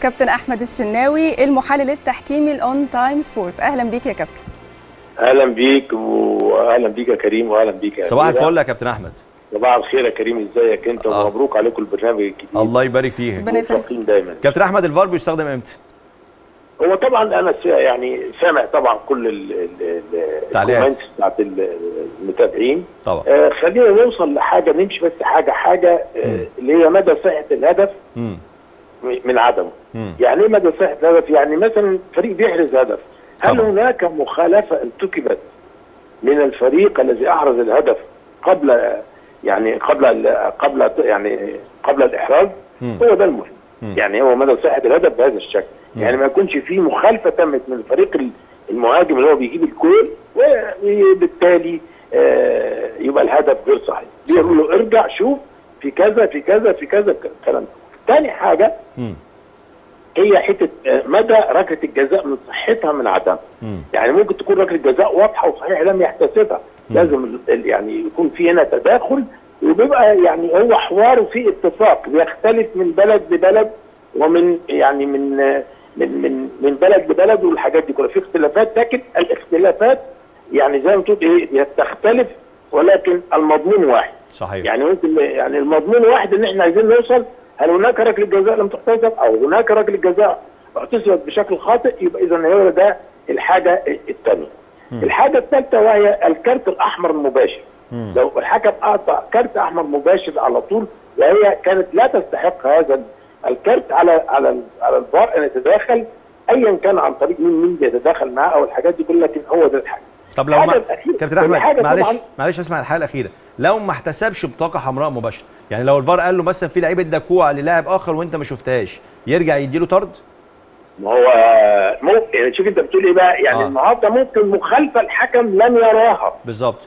كابتن احمد الشناوي المحلل التحكيمي الاون تايم سبورت اهلا بيك يا كابتن اهلا بيك واهلا بيك يا كريم واهلا بيك يا صباح أميرة. الفل يا كابتن احمد صباح الخير يا كريم ازيك انت آه. ومبروك عليكم البرنامج الجديد الله يبارك فيك ربنا يفرح موفقين دايما كابتن احمد الفار بيستخدم امتى هو طبعا انا س- يعني سامع طبعا كل ال- ال- ال- تعليقات. الكومنتس بتاعت ال- المتابعين طبعا آه خلينا نوصل لحاجه نمشي بس حاجه حاجه آه اللي هي مدى صحه الهدف امم م- من عدمه مم. يعني ايه مدى صحه الهدف يعني مثلا فريق بيحرز هدف هل طبعا. هناك مخالفه ارتكبت من الفريق الذي احرز الهدف قبل يعني قبل ال- قبل يعني قبل الاحراز مم. هو ده المهم مم. يعني هو مدى صحه الهدف بهذا الشكل يعني ما يكونش فيه مخالفه تمت من الفريق ال- المهاجم اللي هو بيجيب الجول وبالتالي آه، يبقى الهدف غير صحيح بيقول له ارجع شوف في كذا في كذا في كذا الكلام ده تاني حاجه امم هي حته آه، مدى ركله الجزاء من صحتها من عدمها امم يعني ممكن تكون ركله جزاء واضحه وصحيح لم يحتسبها لازم ال- ال- يعني يكون في هنا تداخل وبيبقى يعني هو حوار وفي اتفاق بيختلف من بلد لبلد ومن يعني من آه، من من من بلد لبلد والحاجات دي كلها في اختلافات لكن الاختلافات يعني زي ما تقول ايه هي تختلف ولكن المضمون واحد صحيح يعني ممكن يعني المضمون واحد ان احنا عايزين نوصل هل هناك ركله جزاء لم تحتسب او هناك ركله جزاء احتسبت بشكل خاطئ يبقى اذا هو ده الحاجه الثانيه. الحاجه الثالثه وهي الكارت الاحمر المباشر. مم. لو الحكم اعطى كارت احمر مباشر على طول وهي كانت لا تستحق هذا الكارت على على على الفار ان يتداخل ايا كان عن طريق مين مين بيتداخل معاه او الحاجات دي كلها لكن هو ده الحاجه. طب لو ما الحاجة الأخيرة- كابتن احمد الحاجة معلش طبعاً- معلش اسمع الحلقه الاخيره لو ما احتسبش بطاقه حمراء مباشره يعني لو الفار قال له مثلا في لعيبه دكوع للاعب اخر وانت ما شفتهاش يرجع يديله طرد ما هو ممكن يعني شوف انت بتقول ايه بقى يعني آه. آه. النهارده ممكن مخالفه الحكم لم يراها بالظبط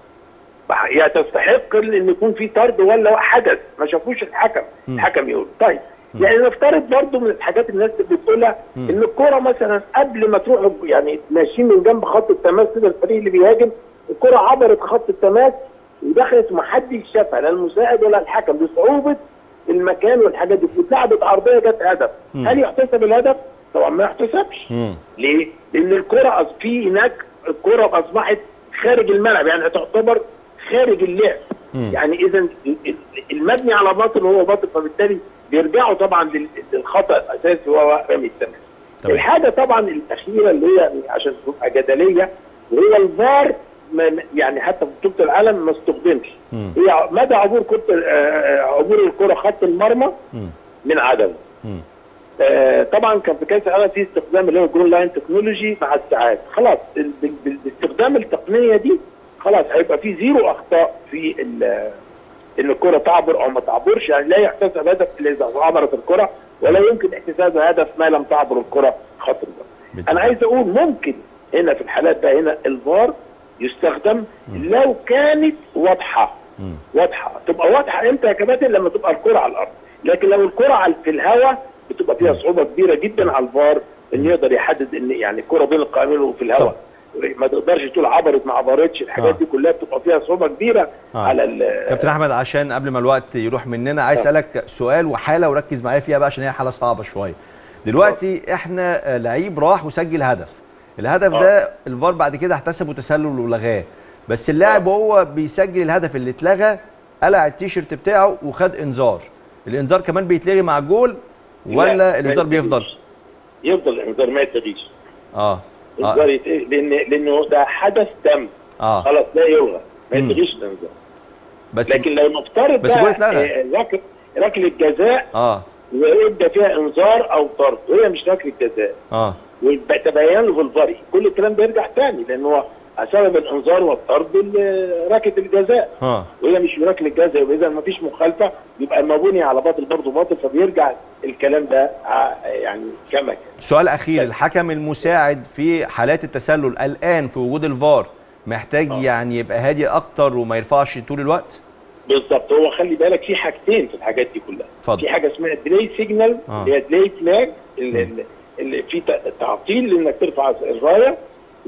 هي تستحق ان يكون في طرد ولا حدث ما شافوش الحكم مم. الحكم يقول طيب يعني نفترض برضو من الحاجات الناس اللي بتقولها مم. ان الكره مثلا قبل ما تروح يعني ماشيين من جنب خط التماس كده الفريق اللي بيهاجم الكره عبرت خط التماس ودخلت ومحدش شافها لا المساعد ولا الحكم بصعوبه المكان والحاجات دي واتلعبت عرضيه جت هدف مم. هل يحتسب الهدف؟ طبعا ما يحتسبش امم ليه؟ لأن الكرة أص- في هناك الكرة أصبحت خارج الملعب يعني تعتبر خارج اللعب. مم. يعني إذا ال- ال- المبني على باطل هو باطل فبالتالي بيرجعوا طبعا لل- للخطأ الأساسي وهو رمي التماس. تمام. الحاجة طبعا الأخيرة اللي هي عشان تبقى جدلية وهو الفار ما- يعني حتى في بطولة العالم ما استخدمش. مم. هي مدى عبور كرة آه، عبور الكرة خط المرمى مم. من عدمه. مم. آه، طبعا كان في كاس العالم في استخدام اللي هو جول لاين تكنولوجي مع الساعات خلاص ال- بال- بال- باستخدام التقنيه دي خلاص هيبقى في زيرو اخطاء في ال- ان الكره تعبر او ما تعبرش يعني لا يحتسب هدف الا اذا عبرت الكره ولا يمكن احتساب هدف ما لم تعبر الكره خط المرمى بالتأكيد. انا عايز اقول ممكن هنا في الحالات ده هنا الفار يستخدم لو كانت واضحه مم. واضحه تبقى واضحه امتى يا كباتن لما تبقى الكره على الارض لكن لو الكره على في الهواء بتبقى فيها صعوبه كبيره جدا على الفار ان يقدر يحدد ان يعني الكره بين القائمين وفي الهواء ما تقدرش تقول عبرت ما عبرتش الحاجات آه. دي كلها بتبقى فيها صعوبه كبيره آه. على ال- كابتن احمد عشان قبل ما الوقت يروح مننا عايز طبعا. اسالك سؤال وحاله وركز معايا فيها بقى عشان هي حاله صعبه شويه دلوقتي احنا آه، لعيب راح وسجل هدف الهدف آه. ده الفار بعد كده احتسبه تسلل ولغاه بس اللاعب وهو بيسجل الهدف اللي اتلغى قلع التيشيرت بتاعه وخد انذار الانذار كمان بيتلغي مع الجول ولا لا، الانذار ما بيفضل يتلغيش. يفضل الانذار ما يتلغيش اه الانذار اه, يت- لان لانه ده حدث تم آه. خلاص لا يلغى ما مم. يتلغيش الانذار بس لكن لو نفترض بس بقى، الجول اتلغى. آه، ركله ركله جزاء اه ويبدا فيها انذار او طرد وهي مش ركله جزاء اه وتبين له في الفري كل الكلام ده يرجع تاني لان هو سبب الانذار والطرد ال- ركله الجزاء اه وهي مش ركله جزاء يبقى اذا ما فيش مخالفه يبقى المبني على باطل برضه باطل فبيرجع الكلام ده ع- يعني كما كان سؤال اخير الحكم المساعد في حالات التسلل الان في وجود الفار محتاج آه. يعني يبقى هادي اكتر وما يرفعش طول الوقت بالظبط هو خلي بالك في حاجتين في الحاجات دي كلها اتفضل. في حاجه اسمها ديلي سيجنال آه. اللي هي ديلي فلاج اللي, اللي- اللي في ت- تعطيل لانك ترفع الرايه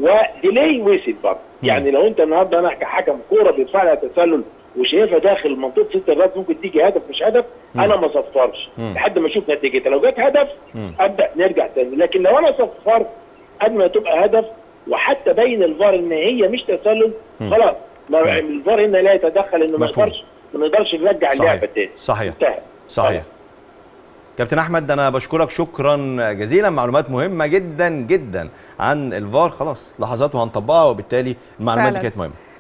وديلي ويسل برضه يعني لو انت النهارده انا كحكم كوره بيدفع لها تسلل وشايفها داخل منطقه ست الراس ممكن تيجي هدف مش هدف انا ما صفرش لحد ما اشوف نتيجتها لو جت هدف ابدا نرجع تاني لكن لو انا صفرت قبل ما تبقى هدف وحتى بين الفار ان هي مش تسلل خلاص ما الفار هنا لا يتدخل انه ما مفهوم. يقدرش ما نقدرش نرجع صحيح. اللعبه تاني صحيح انتهى صحيح كابتن احمد انا بشكرك شكرا جزيلا معلومات مهمه جدا جدا عن الفار خلاص لحظات وهنطبقها وبالتالي المعلومات دي فعلاً. كانت مهمه